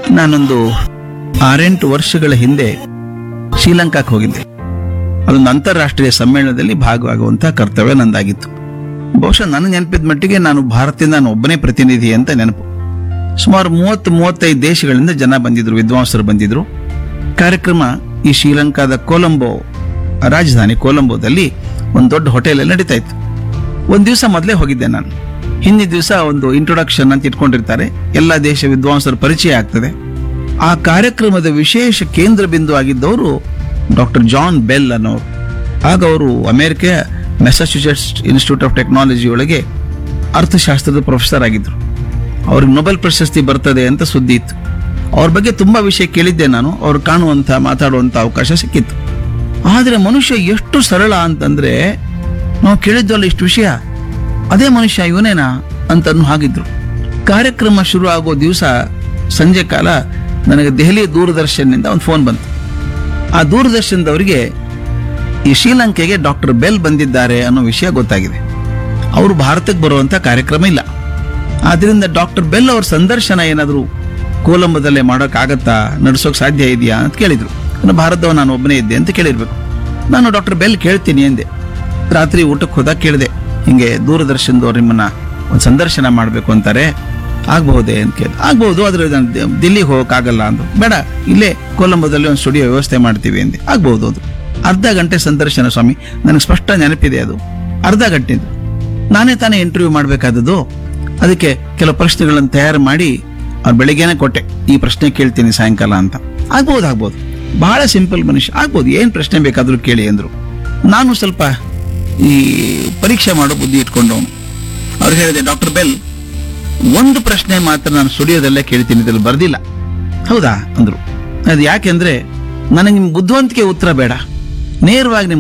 ನಾನೊಂದು ಆರೆಂಟು ವರ್ಷಗಳ ಹಿಂದೆ ಶ್ರೀಲಂಕಾಕ್ಕೆ ಹೋಗಿದ್ದೆ ಅದೊಂದು ಅಂತಾರಾಷ್ಟ್ರೀಯ ಸಮ್ಮೇಳನದಲ್ಲಿ ಭಾಗವಾಗುವಂತ ಕರ್ತವ್ಯ ನಂದಾಗಿತ್ತು ಬಹುಶಃ ನನ್ನ ನೆನಪಿದ ಮಟ್ಟಿಗೆ ನಾನು ಭಾರತದಿಂದ ನಾನು ಒಬ್ಬನೇ ಪ್ರತಿನಿಧಿ ಅಂತ ನೆನಪು ಸುಮಾರು ಮೂವತ್ತು ಮೂವತ್ತೈದು ದೇಶಗಳಿಂದ ಜನ ಬಂದಿದ್ರು ವಿದ್ವಾಂಸರು ಬಂದಿದ್ರು ಕಾರ್ಯಕ್ರಮ ಈ ಶ್ರೀಲಂಕಾದ ಕೊಲಂಬೋ ರಾಜಧಾನಿ ಕೊಲಂಬೋದಲ್ಲಿ ಒಂದು ದೊಡ್ಡ ಹೋಟೆಲ್ ನಡೀತಾ ಇತ್ತು ಒಂದು ದಿವಸ ಮೊದಲೇ ಹೋಗಿದ್ದೆ ನಾನು ಹಿಂದಿನ ದಿವಸ ಒಂದು ಇಂಟ್ರೊಡಕ್ಷನ್ ಅಂತ ಇಟ್ಕೊಂಡಿರ್ತಾರೆ ಎಲ್ಲ ದೇಶ ವಿದ್ವಾಂಸರ ಪರಿಚಯ ಆಗ್ತದೆ ಆ ಕಾರ್ಯಕ್ರಮದ ವಿಶೇಷ ಕೇಂದ್ರ ಬಿಂದು ಆಗಿದ್ದವರು ಡಾಕ್ಟರ್ ಜಾನ್ ಬೆಲ್ ಅನ್ನೋರು ಆಗ ಅವರು America Massachusetts Institute of Technology ಒಳಗೆ ಅರ್ಥಶಾಸ್ತ್ರದ ಪ್ರೊಫೆಸರ್ ಆಗಿದ್ರು ಅವ್ರಿಗೆ ನೊಬೆಲ್ ಪ್ರಶಸ್ತಿ ಬರ್ತದೆ ಅಂತ ಸುದ್ದಿ ಇತ್ತು ಅವ್ರ ಬಗ್ಗೆ ತುಂಬಾ ವಿಷಯ ಕೇಳಿದ್ದೆ ನಾನು ಅವ್ರು ಕಾಣುವಂತ ಮಾತಾಡುವಂತ ಅವಕಾಶ ಸಿಕ್ಕಿತ್ತು ಆದ್ರೆ ಮನುಷ್ಯ ಎಷ್ಟು ಸರಳ ಅಂತಂದ್ರೆ ನಾವು ಕೇಳಿದ್ವಲ್ಲ ಇಷ್ಟು ವಿಷಯ ಅದೇ ಮನುಷ್ಯ ಇವನೇನಾ ಅಂತ ಅನ್ನೋ ಹಾಗಿದ್ರು ಕಾರ್ಯಕ್ರಮ ಶುರು ಆಗೋ ದಿವಸ ಸಂಜೆ ಕಾಲ ನನಗೆ ದೆಹಲಿ ದೂರದರ್ಶನದಿಂದ ಒಂದು ಫೋನ್ ಬಂತು ಆ ದೂರದರ್ಶನದವರಿಗೆ ಈ ಶ್ರೀಲಂಕೆಗೆ ಡಾಕ್ಟರ್ ಬೆಲ್ ಬಂದಿದ್ದಾರೆ ಅನ್ನೋ ವಿಷಯ ಗೊತ್ತಾಗಿದೆ ಅವರು ಭಾರತಕ್ಕೆ ಬರುವಂತ ಕಾರ್ಯಕ್ರಮ ಇಲ್ಲ ಆದ್ರಿಂದ ಡಾಕ್ಟರ್ ಬೆಲ್ ಅವ್ರ ಸಂದರ್ಶನ ಏನಾದರೂ ಕೋಲಂಬದಲ್ಲೇ ಮಾಡೋಕ್ಕಾಗತ್ತಾ ನಡೆಸೋಕೆ ಸಾಧ್ಯ ಇದೆಯಾ ಅಂತ ಕೇಳಿದ್ರು ನಾನು ಭಾರತದವ ನಾನು ಒಬ್ಬನೇ ಇದ್ದೆ ಅಂತ ಕೇಳಿರ್ಬೇಕು ನಾನು ಡಾಕ್ಟರ್ ಬೆಲ್ ಕೇಳ್ತೀನಿ ಎಂದೆ ರಾತ್ರಿ ಊಟಕ್ಕೆ ಹೋದಾಗ ಕೇಳಿದೆ ಹಿಂಗೆ ದೂರದರ್ಶನದವ್ರು ನಿಮ್ಮನ್ನ ಒಂದು ಸಂದರ್ಶನ ಮಾಡಬೇಕು ಅಂತಾರೆ ಆಗಬಹುದೇ ಅಂತ ಕೇಳಿದೆ ಆಗ್ಬಹುದು ಆದ್ರೆ ನಾನು ದಿ- ದಿಲ್ಲಿಗೆ ಹೋಗೋಕ್ಕಾಗಲ್ಲ ಅಂದ್ರು ಬೇಡ ಇಲ್ಲೇ ಕೊಲಂಬೋದಲ್ಲಿ ಒಂದು ಸ್ಟುಡಿಯೋ ವ್ಯವಸ್ಥೆ ಮಾಡ್ತೀವಿ ಅಂದೆ ಆಗ್ಬಹುದು ಅದು ಅರ್ಧ ಗಂಟೆ ಸಂದರ್ಶನ ಸ್ವಾಮಿ ನನಗೆ ಸ್ಪಷ್ಟ ನೆನಪಿದೆ ಅದು ಅರ್ಧ ಗಂಟೆದು ನಾನೇ ತಾನೇ ಇಂಟರ್ವ್ಯೂ ಮಾಡಬೇಕಾದದ್ದು ಅದಕ್ಕೆ ಕೆಲವು ಪ್ರಶ್ನೆಗಳನ್ನು ತಯಾರು ಮಾಡಿ ಅವ್ರು ಬೆಳಿಗ್ಗೆನೆ ಕೊಟ್ಟೆ ಈ ಪ್ರಶ್ನೆ ಕೇಳ್ತೀನಿ ಸಾಯಂಕಾಲ ಅಂತ ಆಗ್ಬೋದು ಆಗ್ಬೋದು ಬಹಳ ಸಿಂಪಲ್ ಮನುಷ್ಯ ಆಗ್ಬೋದು ಏನ್ ಪ್ರಶ್ನೆ ಬೇಕಾದ್ರೂ ಕೇಳಿ ಅಂದ್ರು ನಾನು ಸ್ವಲ್ಪ ಈ ಪರೀಕ್ಷೆ ಮಾಡೋ ಬುದ್ಧಿ ಇಟ್ಕೊಂಡವನು ಅವ್ರು ಹೇಳಿದೆ ಡಾಕ್ಟರ್ ಬೆಲ್ ಒಂದು ಪ್ರಶ್ನೆ ಮಾತ್ರ ನಾನು ಸ್ಟುಡಿಯೋದಲ್ಲೇ ಕೇಳ್ತೀನಿ ಇದ್ರಲ್ಲಿ ಬರ್ದಿಲ್ಲ ಹೌದಾ ಅಂದ್ರು ಅದು ಯಾಕೆಂದ್ರೆ ನನಗೆ ನಿಮ್ ಬುದ್ಧಿವಂತಿಕೆ ಉತ್ತರ ಬೇಡ ನೇರವಾಗಿ ನಿಮ್